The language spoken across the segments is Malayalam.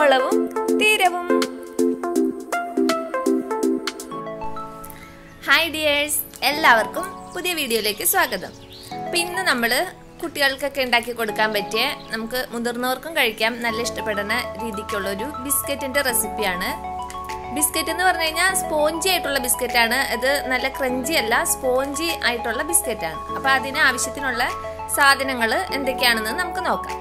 ഓളവും തീരവും ഹായ് ഡിയേഴ്സ് എല്ലാവർക്കും പുതിയ വീഡിയോയിലേക്ക് സ്വാഗതം അപ്പം ഇന്ന് നമ്മൾ കുട്ടികൾക്കൊക്കെ ഉണ്ടാക്കി കൊടുക്കാൻ പറ്റിയ നമുക്ക് മുതിർന്നവർക്കും കഴിക്കാം നല്ല ഇഷ്ടപ്പെടുന്ന രീതിക്കുള്ള ഒരു ബിസ്ക്കറ്റിന്റെ റെസിപ്പിയാണ് ബിസ്ക്കറ്റ് എന്ന് പറഞ്ഞു കഴിഞ്ഞാൽ സ്പോഞ്ചി ആയിട്ടുള്ള ബിസ്ക്കറ്റാണ് ഇത് നല്ല ക്രഞ്ചി അല്ല സ്പോഞ്ചി ആയിട്ടുള്ള ബിസ്ക്കറ്റാണ് അപ്പം അതിന് ആവശ്യത്തിനുള്ള സാധനങ്ങൾ എന്തൊക്കെയാണെന്ന് നമുക്ക് നോക്കാം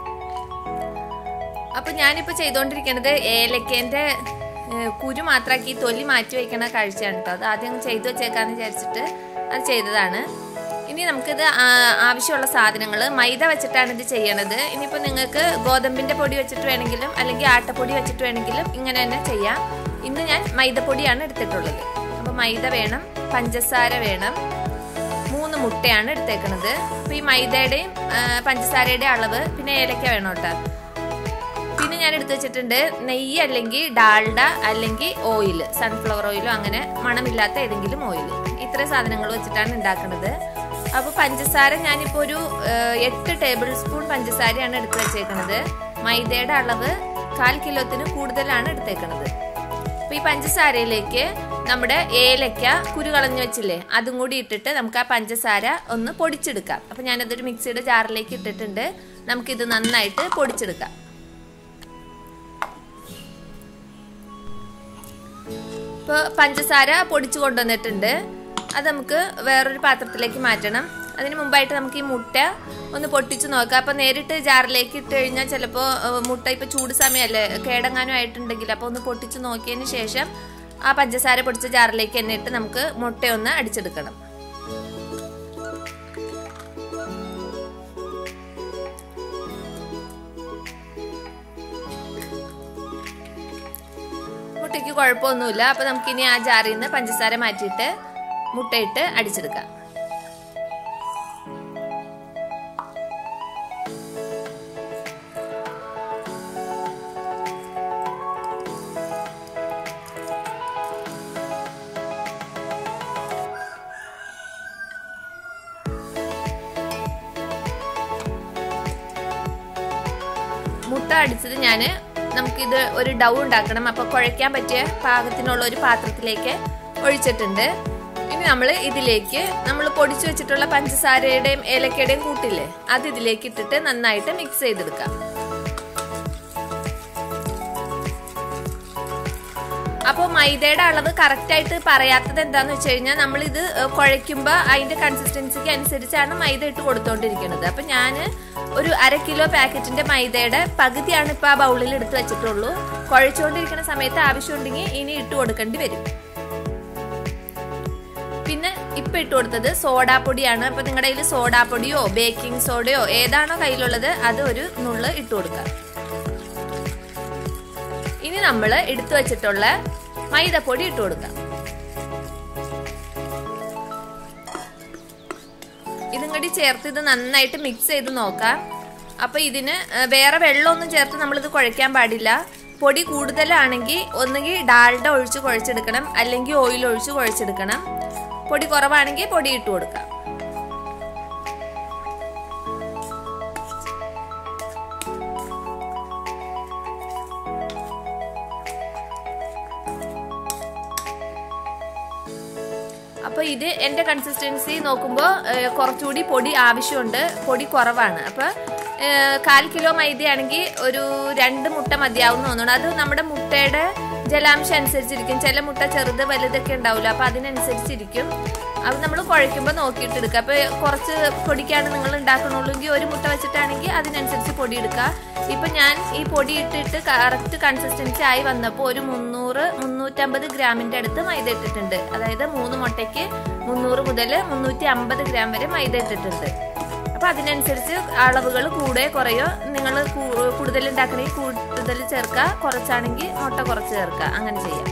അപ്പൊ ഞാനിപ്പോ ചെയ്തുകൊണ്ടിരിക്കുന്നത് ഏലക്കേന്റെ ഏഹ്, കുരു മാത്രമാക്കി തൊലി മാറ്റി വെക്കണ കാഴ്ചയാണ് കേട്ടോ അത് ആദ്യം ചെയ്തു വെച്ചേക്കാന്ന് വിചാരിച്ചിട്ട് അത് ചെയ്തതാണ് ഇനി നമുക്കിത് ആ- ആവശ്യമുള്ള സാധനങ്ങൾ മൈദ വെച്ചിട്ടാണ് ഇത് ചെയ്യണത് ഇനിയിപ്പോൾ നിങ്ങൾക്ക് ഗോതമ്പിന്റെ പൊടി വെച്ചിട്ട് വേണമെങ്കിലും അല്ലെങ്കിൽ ആട്ടപ്പൊടി വെച്ചിട്ട് വേണമെങ്കിലും ഇങ്ങനെ തന്നെ ചെയ്യാം ഇന്ന് ഞാൻ മൈദപ്പൊടിയാണ് എടുത്തിട്ടുള്ളത് അപ്പോൾ മൈദ വേണം പഞ്ചസാര വേണം മൂന്ന് മുട്ടയാണ് എടുത്തേക്കണത് അപ്പോൾ ഈ മൈദയുടെയും ആ, പഞ്ചസാരയുടെയും അളവ് പിന്നെ ഏലക്ക വേണം കേട്ടോ പിന്നെ ഞാൻ എടുത്തു വെച്ചിട്ടുണ്ട് നെയ്യ് അല്ലെങ്കിൽ ഡാൽഡ അല്ലെങ്കിൽ ഓയിൽ സൺഫ്ലവർ ഓയിലോ അങ്ങനെ മണമില്ലാത്ത ഏതെങ്കിലും ഓയിൽ ഇത്രയും സാധനങ്ങൾ വെച്ചിട്ടാണ് ഉണ്ടാക്കുന്നത് അപ്പോൾ പഞ്ചസാര ഞാനിപ്പോൾ ഒരു ഏഹ്, എട്ട് ടേബിൾ സ്പൂൺ പഞ്ചസാരയാണ് എടുത്തു വെച്ചേക്കുന്നത് മൈദയുടെ അളവ് കാൽ കിലോത്തിന് കൂടുതലാണ് എടുത്തേക്കുന്നത് അപ്പോൾ ഈ പഞ്ചസാരയിലേക്ക് നമ്മുടെ ഏലക്ക കുരു കളഞ്ഞു വെച്ചില്ലേ അതും കൂടി ഇട്ടിട്ട് നമുക്ക് ആ പഞ്ചസാര ഒന്ന് പൊടിച്ചെടുക്കാം അപ്പോൾ ഞാനതൊരു മിക്സിയുടെ ജാറിലേക്ക് ഇട്ടിട്ടുണ്ട് നമുക്കിത് നന്നായിട്ട് പൊടിച്ചെടുക്കാം ഇപ്പോൾ പഞ്ചസാര പൊടിച്ചു കൊണ്ടുവന്നിട്ടുണ്ട് അത് നമുക്ക് വേറൊരു പാത്രത്തിലേക്ക് മാറ്റണം അതിന് മുമ്പായിട്ട് നമുക്ക് ഈ മുട്ട ഒന്ന് പൊട്ടിച്ച് നോക്കാം അപ്പോൾ നേരിട്ട് ജാറിലേക്ക് ഇട്ട് കഴിഞ്ഞാൽ ചിലപ്പോൾ മുട്ട ഇപ്പോൾ ചൂട് സമയമല്ലേ കേടങ്ങാനും ആയിട്ടുണ്ടെങ്കിൽ അപ്പോൾ ഒന്ന് പൊട്ടിച്ച് നോക്കിയതിന് ശേഷം ആ പഞ്ചസാര പൊടിച്ച ജാറിലേക്ക് തന്നെ ഇട്ട് നമുക്ക് മുട്ടയൊന്ന് അടിച്ചെടുക്കണം മുട്ടയ്ക്ക് കുഴപ്പമൊന്നുമില്ല അപ്പോൾ നമുക്കിനി ആ ജാറിൽ നിന്ന് പഞ്ചസാര മാറ്റിയിട്ട് മുട്ടയിട്ട് അടിച്ചെടുക്കാം മുട്ട അടിച്ചത് ഞാൻ നമുക്കിത് ഒരു ഡൗ ഉണ്ടാക്കണം അപ്പോൾ കുഴയ്ക്കാൻ പറ്റിയ പാകത്തിനുള്ള ഒരു പാത്രത്തിലേക്ക് ഒഴിച്ചിട്ടുണ്ട് ഇനി നമ്മൾ ഇതിലേക്ക് നമ്മൾ പൊടിച്ചു വെച്ചിട്ടുള്ള പഞ്ചസാരയുടെയും ഏലക്കയുടെയും കൂട്ടില്ലേ അത് ഇതിലേക്ക് ഇട്ടിട്ട് നന്നായിട്ട് മിക്സ് ചെയ്തെടുക്കാം അപ്പോൾ മൈദയുടെ അളവ് കറക്റ്റ് ആയിട്ട് പറയാത്തത് എന്താന്ന് വെച്ച് കഴിഞ്ഞാൽ നമ്മൾ ഇത് കുഴയ്ക്കുമ്പോൾ അതിന്റെ കൺസിസ്റ്റൻസിക്ക് അനുസരിച്ചാണ് മൈദ ഇട്ട് കൊടുത്തോണ്ടിരിക്കുന്നത് അപ്പൊ ഞാൻ ഒരു അര കിലോ പാക്കറ്റിന്റെ മൈദയുടെ പകുതിയാണ് ഇപ്പൊ ആ ബൗളിൽ എടുത്ത് വെച്ചിട്ടുള്ളൂ കുഴച്ചുകൊണ്ടിരിക്കുന്ന സമയത്ത് ആവശ്യമുണ്ടെങ്കിൽ ഇനി ഇട്ട് കൊടുക്കേണ്ടി വരും പിന്നെ ഇപ്പൊ ഇട്ട് കൊടുത്തത് സോഡാപ്പൊടിയാണ് അപ്പൊ നിങ്ങളുടെ കയ്യിൽ സോഡാപ്പൊടിയോ ബേക്കിംഗ് സോഡയോ ഏതാണോ കയ്യിലുള്ളത് അത് ഒരു നുള്ള് ഇട്ട് കൊടുക്കുക ഇനി നമ്മൾ എടുത്തു വെച്ചിട്ടുള്ള മൈദപ്പൊടി ഇട്ട് കൊടുക്കാം ഇതും കൂടി ചേർത്ത് ഇത് നന്നായിട്ട് മിക്സ് ചെയ്ത് നോക്കാം അപ്പൊ ഇതിന് ഏഹ്, വേറെ വെള്ളമൊന്നും ചേർത്ത് നമ്മളിത് കുഴയ്ക്കാൻ പാടില്ല പൊടി കൂടുതലാണെങ്കിൽ ഒന്നുകിൽ ഡാൽഡ ഒഴിച്ച് കുഴച്ചെടുക്കണം അല്ലെങ്കിൽ ഓയിൽ ഒഴിച്ച് കുഴച്ചെടുക്കണം പൊടി കുറവാണെങ്കിൽ പൊടി ഇട്ട് കൊടുക്കാം അപ്പോൾ ഇത് എൻ്റെ കൺസിസ്റ്റൻസി നോക്കുമ്പോൾ കുറച്ചുകൂടി പൊടി ആവശ്യമുണ്ട് പൊടി കുറവാണ് അപ്പോൾ കാൽ കിലോ മൈദയാണെങ്കിൽ ഒരു രണ്ട് മുട്ട മതിയാവും തോന്നുന്നു അത് നമ്മുടെ മുട്ടയുടെ ജലാംശം അനുസരിച്ചിരിക്കും ചില മുട്ട ചെറുത് വലുതൊക്കെ ഉണ്ടാവില്ല അപ്പോൾ അതിനനുസരിച്ചിരിക്കും അത് നമ്മൾ കുഴയ്ക്കുമ്പോൾ നോക്കിയിട്ട് എടുക്കുക അപ്പോൾ കുറച്ച് പൊടിക്കാണ് നിങ്ങൾ ഉണ്ടാക്കണുള്ളൂങ്കിൽ ഒരു മുട്ട വെച്ചിട്ടാണെങ്കിൽ അതിനനുസരിച്ച് പൊടി എടുക്കുക ഇപ്പം ഞാൻ ഈ പൊടി ഇട്ടിട്ട് കറക്റ്റ് കൺസിസ്റ്റൻസി ആയി വന്നപ്പോൾ ഒരു മുന്നൂറ് മുന്നൂറ്റമ്പത് ഗ്രാമിൻ്റെ അടുത്ത് മൈദ ഇട്ടിട്ടുണ്ട് അതായത് മൂന്ന് മുട്ടയ്ക്ക് മുന്നൂറ് മുതൽ മുന്നൂറ്റി അമ്പത് ഗ്രാം വരെ മൈദ ഇട്ടിട്ടുണ്ട് അപ്പൊ അതിനനുസരിച്ച് അളവുകൾ കൂടെ കുറയോ നിങ്ങൾ കൂടുതൽ ഉണ്ടാക്കണമെങ്കിൽ കൂടുതൽ ചേർക്കുക കുറച്ചാണെങ്കിൽ മുട്ട കുറച്ച് ചേർക്കുക അങ്ങനെ ചെയ്യാം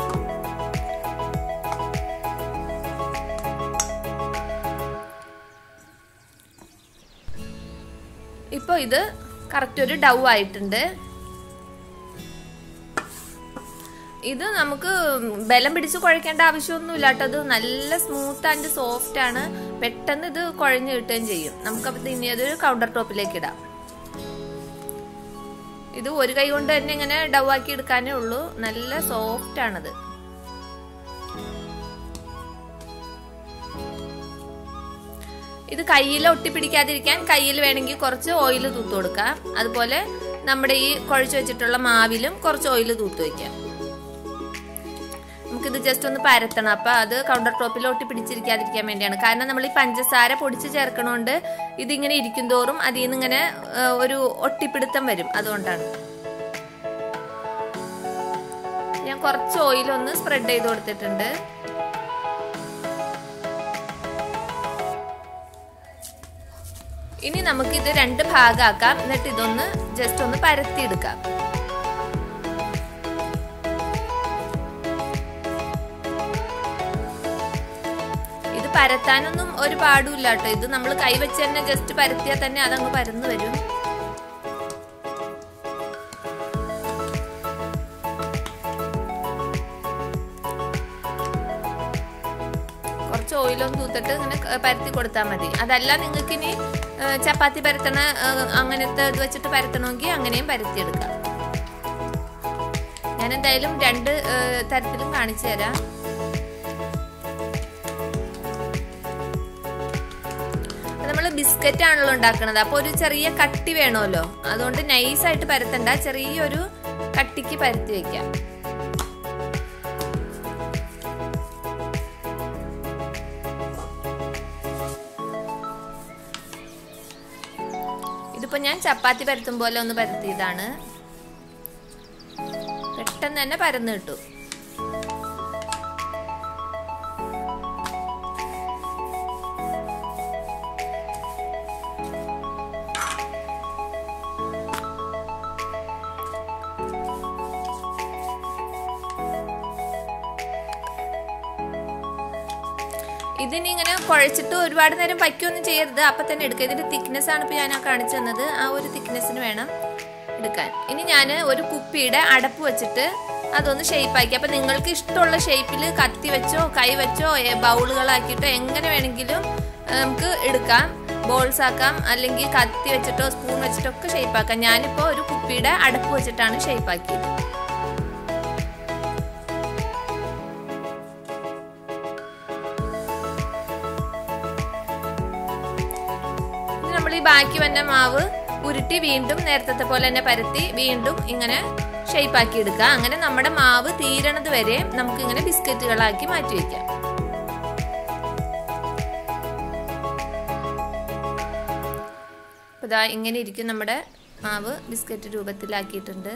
ഇപ്പോൾ ഇത് കറക്റ്റ് ഒരു ഡൗ ആയിട്ടുണ്ട് ഇത് നമുക്ക് ബലം പിടിച്ച് കുഴക്കേണ്ട ആവശ്യമൊന്നുമില്ല കേട്ടോ അത് നല്ല സ്മൂത്ത് ആൻഡ് സോഫ്റ്റ് ആണ് പെട്ടെന്ന് ഇത് കുഴഞ്ഞു കിട്ടുകയും ചെയ്യും നമുക്കപ്പോൾ ഇനി അതൊരു കൗണ്ടർ ടോപ്പിലേക്ക് ഇടാം ഇത് ഒരു കൈ കൊണ്ട് തന്നെ ഇങ്ങനെ ഡൗ ആക്കി എടുക്കാനേ ഉള്ളൂ നല്ല സോഫ്റ്റ് ആണത് ഇത് കയ്യിൽ ഒട്ടിപ്പിടിക്കാതിരിക്കാൻ കയ്യിൽ വേണമെങ്കിൽ കുറച്ച് ഓയിൽ തൂത്ത് കൊടുക്കാം അതുപോലെ നമ്മുടെ ഈ കുഴച്ച് വെച്ചിട്ടുള്ള മാവിലും കുറച്ച് ഓയിൽ തൂത്ത് വയ്ക്കാം നമുക്കിത് ജസ്റ്റ് ഒന്ന് പരത്തണം അപ്പൊ അത് കൗണ്ടർ ടോപ്പിൽ ഒട്ടി പിടിച്ചിരിക്കാതിരിക്കാൻ വേണ്ടിയാണ് കാരണം നമ്മൾ ഈ പഞ്ചസാര പൊടിച്ച് ചേർക്കണോണ്ട് ഇതിങ്ങനെ ഇരിക്കും തോറും അതിൽ നിന്ന് ഇങ്ങനെ ഒരു ഒട്ടിപ്പിടുത്തം വരും അതുകൊണ്ടാണ് ഞാൻ കുറച്ച് ഓയിൽ ഒന്ന് സ്പ്രെഡ് ചെയ്ത് കൊടുത്തിട്ടുണ്ട് ഇനി നമുക്ക് ഇത് രണ്ട് ഭാഗമാക്കാം എന്നിട്ട് ഇതൊന്ന് ജസ്റ്റ് ഒന്ന് പരത്തിയെടുക്കാം ഇത് പരത്താനൊന്നും ഒരു പാടുമില്ല കേട്ടോ ഇത് നമ്മൾ കൈവച്ച് തന്നെ ജസ്റ്റ് പരത്തിയാൽ തന്നെ അതങ്ങ് പരന്നു വരും കുറച്ച് ഓയിലൊന്ന് തൂത്തിട്ട് ഇങ്ങനെ പരത്തി കൊടുത്താൽ മതി അതല്ല നിങ്ങൾക്ക് ഇനി ചപ്പാത്തി പരത്തണ അങ്ങനത്തെ ഇത് വെച്ചിട്ട് പരത്തണമെങ്കിൽ അങ്ങനെയും പരത്തിയെടുക്കാം ഞാൻ എന്തായാലും രണ്ട് തരത്തിലും കാണിച്ചു തരാം നമ്മൾ ബിസ്ക്കറ്റ് ആണല്ലോ ഉണ്ടാക്കുന്നത് അപ്പോൾ ഒരു ചെറിയ കട്ടി വേണമല്ലോ അതുകൊണ്ട് നൈസായിട്ട് പരത്തണ്ട ചെറിയൊരു കട്ടിക്ക് പരത്തി വെക്കാം ഇതിപ്പോ ഞാൻ ചപ്പാത്തി പരത്തും പോലെ ഒന്ന് പരത്തിയതാണ് പെട്ടെന്ന് തന്നെ പരന്ന് കിട്ടും ഇതിനി ഇങ്ങനെ കുഴച്ചിട്ട് ഒരുപാട് നേരം വയ്ക്കുകയൊന്നും ചെയ്യരുത് അപ്പം തന്നെ എടുക്കുക ഇതിന്റെ തിക്നെസ് ആണ് ഇപ്പോൾ ഞാൻ കാണിച്ചു തന്നത് ആ ഒരു തിക്നെസ്സിന് വേണം എടുക്കാൻ ഇനി ഞാൻ ഒരു കുപ്പിയുടെ അടപ്പ് വെച്ചിട്ട് അതൊന്ന് ഷേപ്പാക്കി അപ്പം നിങ്ങൾക്ക് ഇഷ്ടമുള്ള ഷേപ്പിൽ കത്തി വെച്ചോ കൈ വെച്ചോ ബൗളുകളാക്കിയിട്ടോ എങ്ങനെ വേണമെങ്കിലും നമുക്ക് എടുക്കാം ബോൾസ് ആക്കാം അല്ലെങ്കിൽ കത്തി വെച്ചിട്ടോ സ്പൂൺ വെച്ചിട്ടോ ഒക്കെ ഷേപ്പാക്കാം ഞാനിപ്പോൾ ഒരു കുപ്പിയുടെ അടപ്പ് വെച്ചിട്ടാണ് ഷേപ്പാക്കിയത് നമ്മൾ ഈ ബാക്കി വന്ന മാവ് ഉരുട്ടി വീണ്ടും നേരത്തെ പോലെ തന്നെ പരത്തി വീണ്ടും ഇങ്ങനെ ഷേപ്പാക്കി എടുക്കുക അങ്ങനെ നമ്മുടെ മാവ് തീരണത് വരെ നമുക്ക് ഇങ്ങനെ ബിസ്ക്കറ്റുകളാക്കി മാറ്റി വെക്കാം ഇതാ ഇങ്ങനെ ഇരിക്കും നമ്മുടെ മാവ് ബിസ്ക്കറ്റ് രൂപത്തിലാക്കിയിട്ടുണ്ട്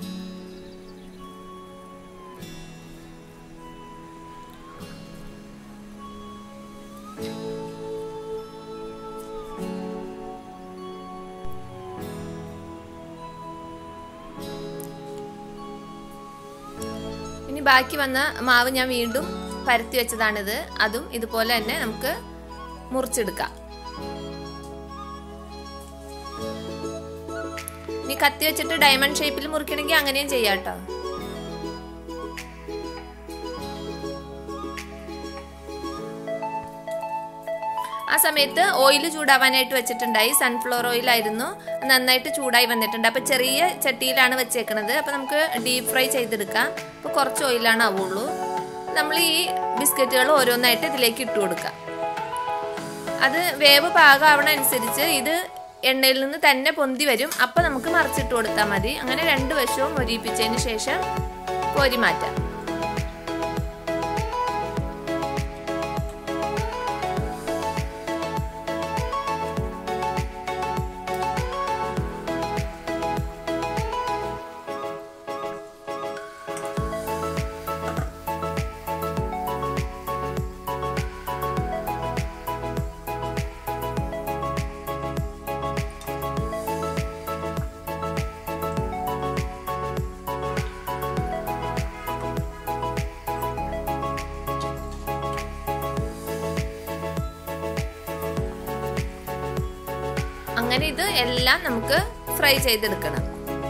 ഇനി ബാക്കി വന്ന മാവ് ഞാൻ വീണ്ടും പരത്തി വെച്ചതാണിത് അതും ഇതുപോലെ തന്നെ നമുക്ക് മുറിച്ചെടുക്കാം ഇനി കത്തി വെച്ചിട്ട് ഡയമണ്ട് ഷേപ്പിൽ മുറിക്കണമെങ്കിൽ അങ്ങനെയും ചെയ്യാം കേട്ടോ ആ സമയത്ത് ഓയിൽ ചൂടാവാനായിട്ട് വെച്ചിട്ടുണ്ടായി സൺഫ്ലവർ ഓയിൽ ആയിരുന്നു നന്നായിട്ട് ചൂടായി വന്നിട്ടുണ്ട് അപ്പൊ ചെറിയ ചട്ടിയിലാണ് വെച്ചേക്കണത് അപ്പൊ നമുക്ക് ഡീപ് ഫ്രൈ ചെയ്തെടുക്കാം അപ്പൊ കുറച്ച് ഓയിലാണ് ആവുള്ളൂ നമ്മൾ ഈ ബിസ്ക്കറ്റുകൾ ഓരോന്നായിട്ട് ഇതിലേക്ക് ഇട്ട് കൊടുക്കാം അത് വേവ് പാകമാവണ അനുസരിച്ച് ഇത് എണ്ണയിൽ നിന്ന് തന്നെ പൊന്തി വരും അപ്പൊ നമുക്ക് മറിച്ചിട്ട് കൊടുത്താൽ മതി അങ്ങനെ രണ്ട് വശവും മൊരിയിപ്പിച്ചതിന് ശേഷം കോരി മാറ്റാം അങ്ങനെ ഇത് എല്ലാം നമുക്ക് ഫ്രൈ ചെയ്തെടുക്കണം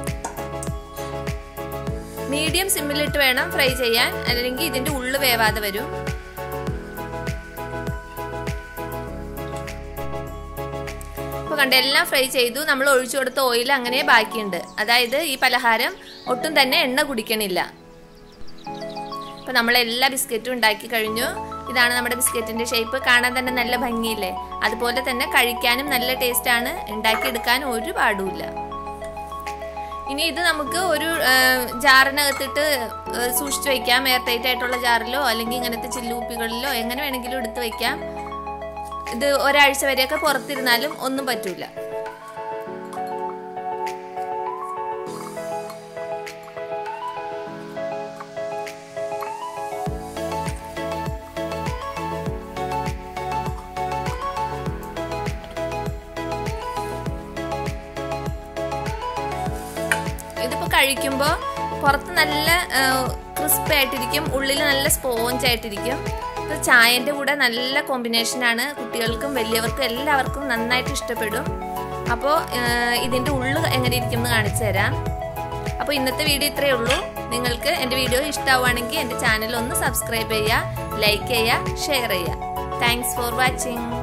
മീഡിയം സിമ്മിലിട്ട് വേണം ഫ്രൈ ചെയ്യാൻ അല്ലെങ്കിൽ ഇതിന്റെ ഉള്ളു വേവാതെ വരും അപ്പൊ കണ്ട എല്ലാം ഫ്രൈ ചെയ്തു നമ്മൾ ഒഴിച്ചു കൊടുത്ത ഓയിൽ അങ്ങനെ ബാക്കിയുണ്ട് അതായത് ഈ പലഹാരം ഒട്ടും തന്നെ എണ്ണ കുടിക്കണില്ല അപ്പോൾ നമ്മൾ എല്ലാ ബിസ്ക്കറ്റും ഉണ്ടാക്കി കഴിഞ്ഞു ഇതാണ് നമ്മുടെ ബിസ്ക്കറ്റിന്റെ ഷേപ്പ് കാണാൻ തന്നെ നല്ല ഭംഗിയില്ലേ അതുപോലെ തന്നെ കഴിക്കാനും നല്ല ടേസ്റ്റ് ആണ് ഉണ്ടാക്കിയെടുക്കാൻ ഒരു പാടുമില്ല ഇനി ഇത് നമുക്ക് ഒരു ജാറിനകത്തിട്ട് സൂക്ഷിച്ചു വയ്ക്കാം എയർ ടൈറ്റ് ആയിട്ടുള്ള ജാറിലോ അല്ലെങ്കിൽ ഇങ്ങനത്തെ ചില്ലുപ്പികളിലോ എങ്ങനെ വേണമെങ്കിലും എടുത്ത് വയ്ക്കാം ഇത് ഒരാഴ്ച വരെയൊക്കെ പുറത്തിരുന്നാലും ഒന്നും പറ്റൂല ഇതിപ്പോ കഴിക്കുമ്പോൾ പുറത്ത് നല്ല ക്രിസ്പി ആയിട്ടിരിക്കും ഉള്ളിൽ നല്ല സ്പോഞ്ച് ആയിട്ടിരിക്കും ഇത് ചായൻ്റെ കൂടെ നല്ല കോമ്പിനേഷനാണ് കുട്ടികൾക്കും വലിയവർക്കും എല്ലാവർക്കും നന്നായിട്ട് ഇഷ്ടപ്പെടും അപ്പോൾ ഇതിൻ്റെ ഉള്ളു എങ്ങനെ ഇരിക്കും എന്ന് കാണിച്ചു തരാം അപ്പോൾ ഇന്നത്തെ വീഡിയോ ഇത്രയേ ഉള്ളൂ നിങ്ങൾക്ക് എൻ്റെ വീഡിയോ ഇഷ്ടമാവുകയാണെങ്കിൽ എൻ്റെ ചാനൽ ഒന്ന് സബ്സ്ക്രൈബ് ചെയ്യുക ലൈക്ക് ചെയ്യുക ഷെയർ ചെയ്യുക താങ്ക്സ് ഫോർ വാച്ചിങ്